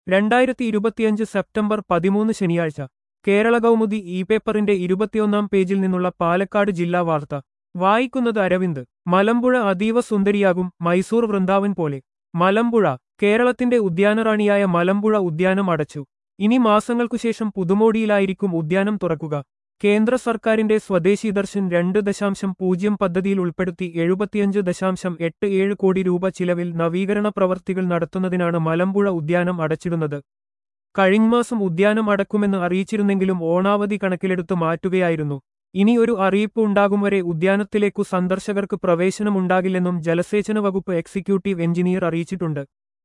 രണ്ടായിരത്തി ഇരുപത്തിയഞ്ച് സെപ്റ്റംബർ പതിമൂന്ന് ശനിയാഴ്ച കേരള കൗമുദി ഇ പേപ്പറിന്റെ ഇരുപത്തിയൊന്നാം പേജിൽ നിന്നുള്ള പാലക്കാട് ജില്ലാ വാർത്ത വായിക്കുന്നത് അരവിന്ദ് മലമ്പുഴ അതീവ സുന്ദരിയാകും മൈസൂർ വൃന്ദാവൻ പോലെ മലമ്പുഴ കേരളത്തിന്റെ ഉദ്യാനറാണിയായ മലമ്പുഴ ഉദ്യാനം അടച്ചു ഇനി മാസങ്ങൾക്കുശേഷം പുതുമോടിയിലായിരിക്കും ഉദ്യാനം തുറക്കുക കേന്ദ്ര സർക്കാരിന്റെ സ്വദേശി ദർശൻ രണ്ട് ദശാംശം പൂജ്യം പദ്ധതിയിൽ ഉൾപ്പെടുത്തി എഴുപത്തിയഞ്ച് ദശാംശം എട്ട് ഏഴ് കോടി രൂപ ചിലവിൽ നവീകരണ പ്രവർത്തികൾ നടത്തുന്നതിനാണ് മലമ്പുഴ ഉദ്യാനം അടച്ചിടുന്നത് കഴിഞ്ഞമാസം ഉദ്യാനം അടക്കുമെന്ന് അറിയിച്ചിരുന്നെങ്കിലും ഓണാവധി കണക്കിലെടുത്ത് മാറ്റുകയായിരുന്നു ഇനി ഒരു അറിയിപ്പ് ഉണ്ടാകും വരെ ഉദ്യാനത്തിലേക്കു സന്ദർശകർക്ക് പ്രവേശനമുണ്ടാകില്ലെന്നും ജലസേചന വകുപ്പ് എക്സിക്യൂട്ടീവ് എഞ്ചിനീയർ അറിയിച്ചിട്ടുണ്ട്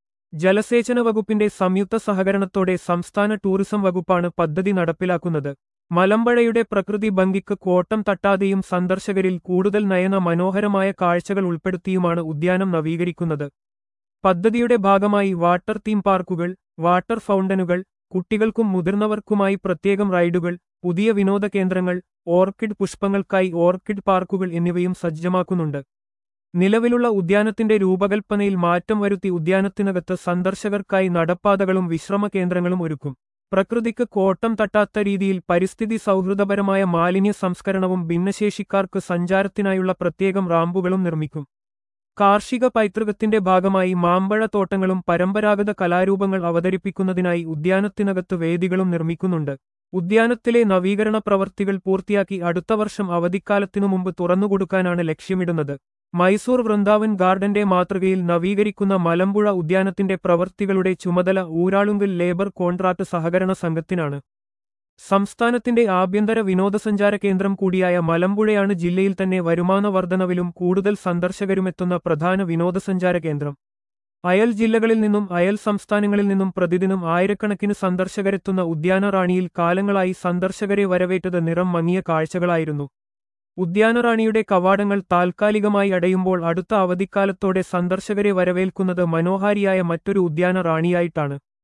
ജലസേചന വകുപ്പിന്റെ സംയുക്ത സഹകരണത്തോടെ സംസ്ഥാന ടൂറിസം വകുപ്പാണ് പദ്ധതി നടപ്പിലാക്കുന്നത് മലമ്പഴയുടെ പ്രകൃതി ഭംഗിക്ക് കോട്ടം തട്ടാതെയും സന്ദർശകരിൽ കൂടുതൽ നയന മനോഹരമായ കാഴ്ചകൾ ഉൾപ്പെടുത്തിയുമാണ് ഉദ്യാനം നവീകരിക്കുന്നത് പദ്ധതിയുടെ ഭാഗമായി വാട്ടർ തീം പാർക്കുകൾ വാട്ടർ ഫൗണ്ടനുകൾ കുട്ടികൾക്കും മുതിർന്നവർക്കുമായി പ്രത്യേകം റൈഡുകൾ പുതിയ വിനോദ കേന്ദ്രങ്ങൾ ഓർക്കിഡ് പുഷ്പങ്ങൾക്കായി ഓർക്കിഡ് പാർക്കുകൾ എന്നിവയും സജ്ജമാക്കുന്നുണ്ട് നിലവിലുള്ള ഉദ്യാനത്തിന്റെ രൂപകൽപ്പനയിൽ മാറ്റം വരുത്തി ഉദ്യാനത്തിനകത്ത് സന്ദർശകർക്കായി നടപ്പാതകളും വിശ്രമ കേന്ദ്രങ്ങളും ഒരുക്കും പ്രകൃതിക്ക് കോട്ടം തട്ടാത്ത രീതിയിൽ പരിസ്ഥിതി സൗഹൃദപരമായ മാലിന്യ സംസ്കരണവും ഭിന്നശേഷിക്കാർക്ക് സഞ്ചാരത്തിനായുള്ള പ്രത്യേകം റാമ്പുകളും നിർമ്മിക്കും കാർഷിക പൈതൃകത്തിന്റെ ഭാഗമായി മാമ്പഴ തോട്ടങ്ങളും പരമ്പരാഗത കലാരൂപങ്ങൾ അവതരിപ്പിക്കുന്നതിനായി ഉദ്യാനത്തിനകത്ത് വേദികളും നിർമ്മിക്കുന്നുണ്ട് ഉദ്യാനത്തിലെ നവീകരണ പ്രവർത്തികൾ പൂർത്തിയാക്കി അടുത്ത വർഷം അവധിക്കാലത്തിനു മുമ്പ് തുറന്നുകൊടുക്കാനാണ് ലക്ഷ്യമിടുന്നത് മൈസൂർ വൃന്ദാവൻ ഗാർഡന്റെ മാതൃകയിൽ നവീകരിക്കുന്ന മലമ്പുഴ ഉദ്യാനത്തിന്റെ പ്രവർത്തികളുടെ ചുമതല ഊരാളുങ്കൽ ലേബർ കോൺട്രാക്ട് സഹകരണ സംഘത്തിനാണ് സംസ്ഥാനത്തിന്റെ ആഭ്യന്തര വിനോദസഞ്ചാര കേന്ദ്രം കൂടിയായ മലമ്പുഴയാണ് ജില്ലയിൽ തന്നെ വരുമാന വർധനവിലും കൂടുതൽ സന്ദർശകരുമെത്തുന്ന പ്രധാന വിനോദസഞ്ചാര കേന്ദ്രം അയൽ ജില്ലകളിൽ നിന്നും അയൽ സംസ്ഥാനങ്ങളിൽ നിന്നും പ്രതിദിനം ആയിരക്കണക്കിന് സന്ദർശകരെത്തുന്ന ഉദ്യാനറാണിയിൽ കാലങ്ങളായി സന്ദർശകരെ വരവേറ്റത് നിറം മങ്ങിയ കാഴ്ചകളായിരുന്നു ഉദ്യാനറാണിയുടെ കവാടങ്ങൾ താൽക്കാലികമായി അടയുമ്പോൾ അടുത്ത അവധിക്കാലത്തോടെ സന്ദർശകരെ വരവേൽക്കുന്നത് മനോഹാരിയായ മറ്റൊരു ഉദ്യാനറാണിയായിട്ടാണ്